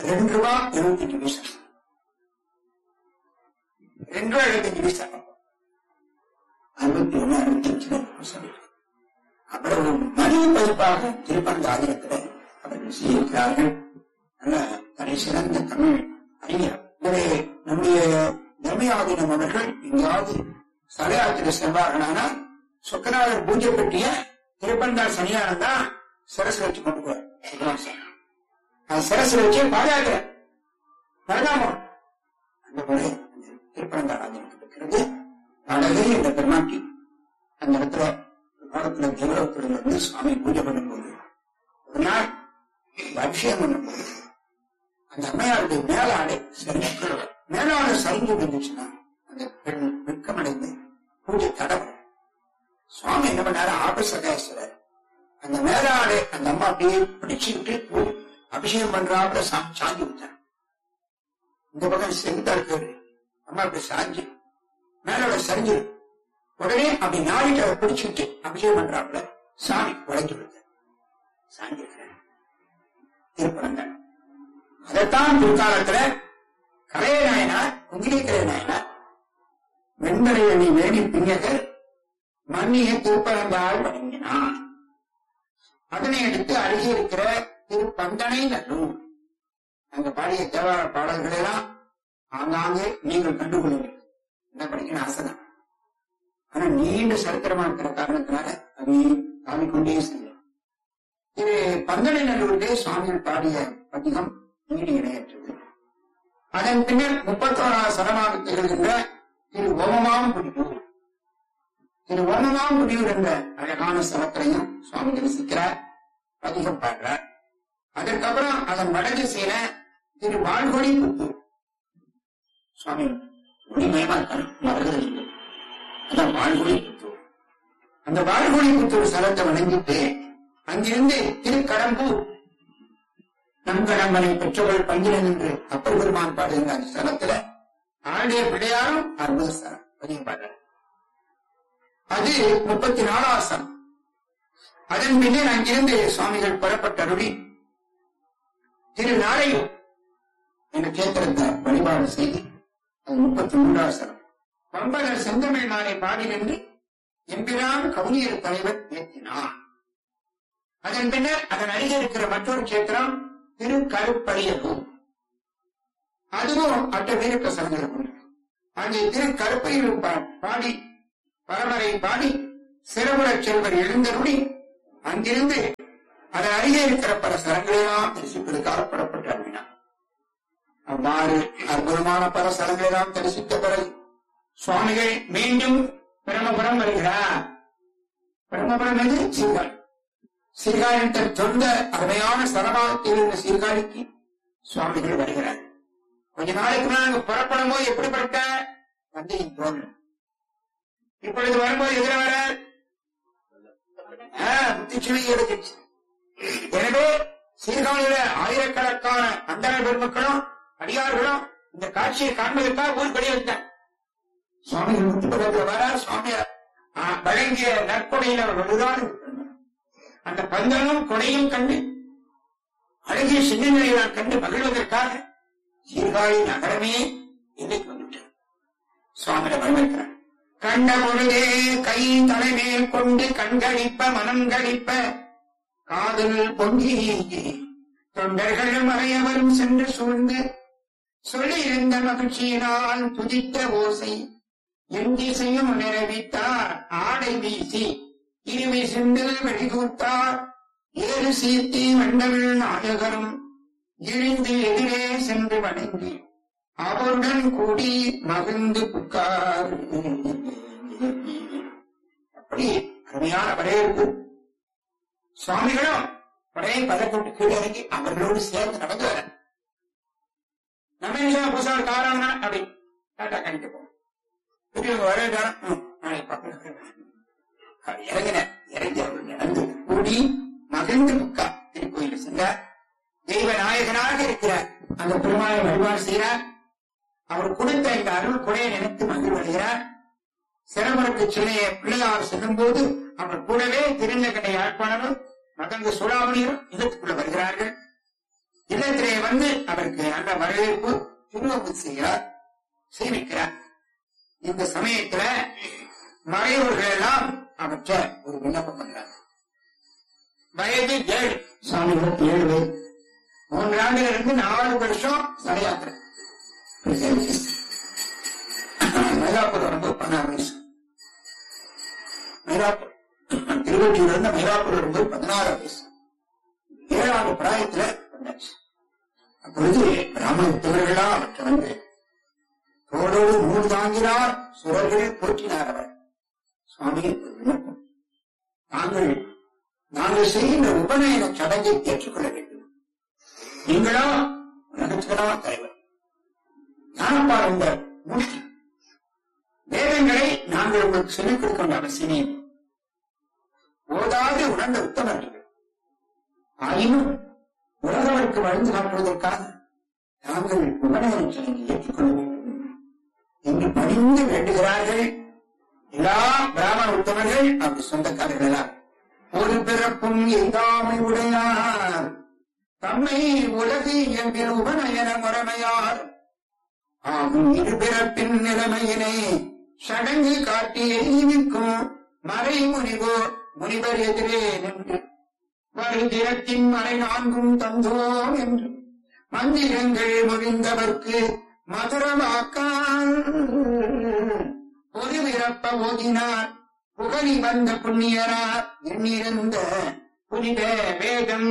ரெண்டு ரூபா எழுபத்தஞ்சு பைசா ரெண்டு ரூபா எழுபத்தஞ்சு பைசா அறுபத்தி ஒண்ணு அறுபத்தஞ்சு சொல்லியிருக்கு அவ்வளவு மனித பதிப்பாக திருப்பந்த ஆதிரத்தில் அவர்கள் செய்திருக்கிறார்கள் நல்ல தலை சிறந்த தமிழ் அறிஞர் எனவே நம்முடைய தர்மயாதீனம் அவர்கள் எங்கேயாவது சலையாத்திர செல்வார்களானால் சொக்கநாதர் பூஜை பெட்டிய திருப்பந்தார் சனியாரம் தான் சிரசு வச்சு கொண்டு போவார் சுக்கநாதர் சாமி. அது சிரசு வச்சு பாதுகாக்கிற பரதாமம் அந்த முறை திருப்பரந்தார் ஆதீனம் இருக்கிறது அழகே இந்த பெருமாட்டி அந்த இடத்துல காலத்துல தேவலோகத்துல வந்து சுவாமி பூஜை பண்ணும்போது ஒரு நாள் இந்த அபிஷேகம் பண்ணும்போது அந்த அம்மையாருடைய மேலாடை சரிஞ்சு மேலாடை சரிஞ்சு இருந்துச்சுன்னா அந்த பெண் வெட்கமடைந்து பூஜை தடவை சுவாமி என்ன பண்ணாரு ஆபசகேஸ்வரர் அந்த மேலாடை அந்த அம்மா அப்படியே பிடிச்சுக்கிட்டு பூ- அபிஷேகம் பண்றாப்புல சா- சாஞ்சி விட்டார் இந்த பக்கம் செங்குத்தா இருக்காரு அம்மா இப்படி சாஞ்சி மேலோட சரிஞ்சு உடனே அப்படி நாளைக்கு அதை பிடிச்சுக்கிட்டு அபிஷேகம் பண்றாப்புல சாமி உழைஞ்சு விட்டார் சாஞ்சி திருப்பரங்கன் அதைத்தான் பிற்காலத்துல கலைய நாயனார் குங்கிலிக்கரை நாயனார் வெண்மறை அணி வேணி பின்னகர் மன்னிய திருப்பரங்கால் வழங்கினான் அதனை அடுத்து அருகே இருக்கிற திருப்பந்தனை நல்லூர் அங்க பாடிய தேவார பாடல்களை எல்லாம் ஆங்காங்கே நீங்கள் கண்டுகொள்ளுங்கள் என்ன படிக்கணும் ஆசைதான் ஆனா நீண்ட சரித்திரமா இருக்கிற காரணத்தினால அதையும் காமிக்கொண்டே செல்லும் திரு பந்தனை நல்லூரிலே சுவாமிகள் பாடிய பதிகம் நீடி இணையற்றது அதன் பின்னர் முப்பத்தோராவது சரமாக திகழ்கின்ற திரு ஓமமாம் குடியூர் திரு ஓமமாம் குடியூர் என்ற அழகான ஸ்தலத்திலையும் சுவாமி தரிசிக்கிறார் பதிகம் பாடுறார் அதற்கப்புறம் அதன் வடக்கு செய்யற திரு வாழ்கொடி புத்தூர் சுவாமி ஒளிமயமா இருக்காரு மறக்கிறது இல்லை. அதான் வாழ்கொடி புத்தூர் அந்த வாழ்கொடி புத்தூர் ஸ்தலத்தை வணங்கிட்டு அங்கிருந்து திருக்கடம்பூர் நம் கடம்பனை பெற்றவர்கள் பங்கினன் என்று அப்பர் பெருமான் பாடுகின்ற அந்த ஸ்தலத்துல ஆண்டிய பிள்ளையாரும் அற்புத ஸ்தலம் பதியம் பாடுறார் அது முப்பத்தி நாலாவது ஸ்தலம் அதன் பின்னர் அங்கிருந்து சுவாமிகள் புறப்பட்டருளி திரு நாரையூர் என்ற கேத்திரத்தை வழிபாடு செய்து அது முப்பத்தி மூன்றாவது ஸ்தலம் பம்பலர் செந்தமிழ் நாளை பாடி நின்று எம்பிரான் கவுனியர் தலைவர் ஏற்றினார் அதன் பின்னர் அதன் அருகே இருக்கிற மற்றொரு கேத்திரம் திரு கருப்பரியலூர் அதுவும் அட்ட வீர பிரசனங்கள் கொண்டது அங்கே திரு கருப்பையில் பாடி பரமரை பாடி சிறபுரச் செல்வர் எழுந்தருளி அங்கிருந்து அதன் அருகே இருக்கிற பல ஸ்தலங்களெல்லாம் தரிசிப்பதற்காக புறப்பட்டு அருளினார் அவ்வாறு அற்புதமான பல ஸ்தலங்களெல்லாம் தரிசித்த பிறகு சுவாமிகள் மீண்டும் பிரம்மபுரம் வருகிறார் பிரம்மபுரம் எது சீர்காழி சீர்காழியின் தன் சொந்த அருமையான ஸ்தலமாக இருந்த சீர்காழிக்கு சுவாமிகள் வருகிறார் கொஞ்ச நாளைக்கு முன்னாடி அங்க புறப்படும் போது எப்படிப்பட்ட வந்தியின் தோல் இப்பொழுது வரும்போது எதிர வர புத்திச்சுவை எடுத்துச்சு எனவே சீர்காழியில ஆயிரக்கணக்கான அந்தர பெருமக்களும் அடியார்களும் இந்த காட்சியை காண்பதற்காக ஊர் படி வந்தார் சுவாமிகள் முத்துப்பதற்கு வர சுவாமி ஆ, வழங்கிய நற்கொடையில் அவர் வலுதான் அந்த பந்தனும் கொடையும் கண்டு அழகிய சின்னங்களை நான் கண்டு மகிழ்வதற்காக சீர்காழி நகரமே இன்னைக்கு வந்துட்டார் சுவாமியிட வரவேற்கிறார் கண்ட பொழுதே கை தலைமேல் கொண்டு கண்களிப்ப மனம் களிப்ப காதல் பொங்கி தொண்டர்கள் மறையவரும் சென்று சூழ்ந்து சொல்லியிருந்த மகிழ்ச்சியினால் துதித்த ஓசை என் திசையும் நிறைவித்தார் ஆடை வீசி இருவி செந்தில் வெளிகூத்தார் ஏறு சீர்த்தி மண்டல் நாயகரும் இழிந்து எதிரே சென்று வணங்கி அவருடன் கூடி மகிழ்ந்து புக்கார் அப்படி அருமையான வரவேற்பு சுவாமிகளும் உடனே பதப்பட்டு கீழே இறங்கி அவர்களோடு சேர்ந்து நடந்து வர நம்ம என்ன புதுசாக காரணம் அப்படி டாட்டா கணிக்க போகும் பெரியவங்க வரவேற்காரம் நாளைக்கு பார்க்கலாம் அவர் இறங்கின இறங்கி அவர்கள் நடந்து கூடி மகிழ்ந்து புக்கா திருக்கோயில் சென்றார் தெய்வ நாயகனாக இருக்கிறார் அந்த பெருமாளை வழிபாடு செய்கிறார் அவர் கொடுத்த இந்த அருள் கொடையை நினைத்து மகிழ்வடைகிறார் சிறமருக்கு சிலையை பிள்ளையார் செல்லும் போது அவர் கூடவே திருநகரை யாழ்ப்பாணரும் மகங்க சூடாமணியும் இதற்குள்ள வருகிறார்கள் இல்லத்திலே வந்து அவருக்கு நல்ல வரவேற்பு திருவம்பு செய்கிறார் சேமிக்கிறார் இந்த சமயத்துல மறையவர்கள் எல்லாம் அவற்றை ஒரு விண்ணப்பம் பண்றாங்க வயது ஏழு சுவாமிகளுக்கு ஏழு வயது மூன்று ஆண்டுகள் இருந்து நாலு வருஷம் சரியாத்திரை மயிலாப்பூர் ரொம்ப பதினாறு வயசு மயிலாப்பூர் திருவொற்றியூர்ல இருந்து மயிலாப்பூர் வரும்போது பதினாறு வயசு ஏழாவது பிராயத்துல வந்தாச்சு அப்பொழுது பிராமணத்தவர்களா அவற்றை வந்து தோளோடு நூல் தாங்கினார் சுரர்கள் போற்றினார் அவர் சுவாமி ஒரு விண்ணப்பம். நாங்கள் நாங்கள் செய்கின்ற உபநயன சடங்கை ஏற்றுக்கொள்ள வேண்டும் நீங்களா உலகத்துக்கெல்லாம் தலைவர் ஞானப்பால் உங்க மூர்த்தி வேதங்களை நாங்கள் உங்களுக்கு சொல்லிக் கொடுக்க வேண்டிய அவசியமே இல்லை. ஓதாது உணர்ந்த உத்தமர்கள் ஆயினும் உலகவருக்கு வழந்து காட்டுவதற்காக நாங்கள் உபநயன சடங்கை ஏற்றுக்கொள்ள வேண்டும் என்று பணிந்து வேண்டுகிறார்கள் எல்லா பிராமண உத்தமர்கள் அப்படி சொந்தக்காரர்கள் எல்லாம் ஒரு பிறப்பும் எங்காமை உடையார் தம்மை உலகு என்கிற உபநயன முறைமையார் ஆகும் இரு பிறப்பின் நிலைமையினை சடங்கு காட்டி எய்விக்கும் மறை முனிவோ முனிவர் எதிரே நின்று வருதிரத்தின் மறை நான்கும் தந்தோம் என்று மந்திரங்கள் மொழிந்தவர்க்கு மதுரமாக்கான் ஒரு விரப்ப ஓதினார் புகழி வந்த புண்ணியரார் எண்ணிருந்த புனித வேதம்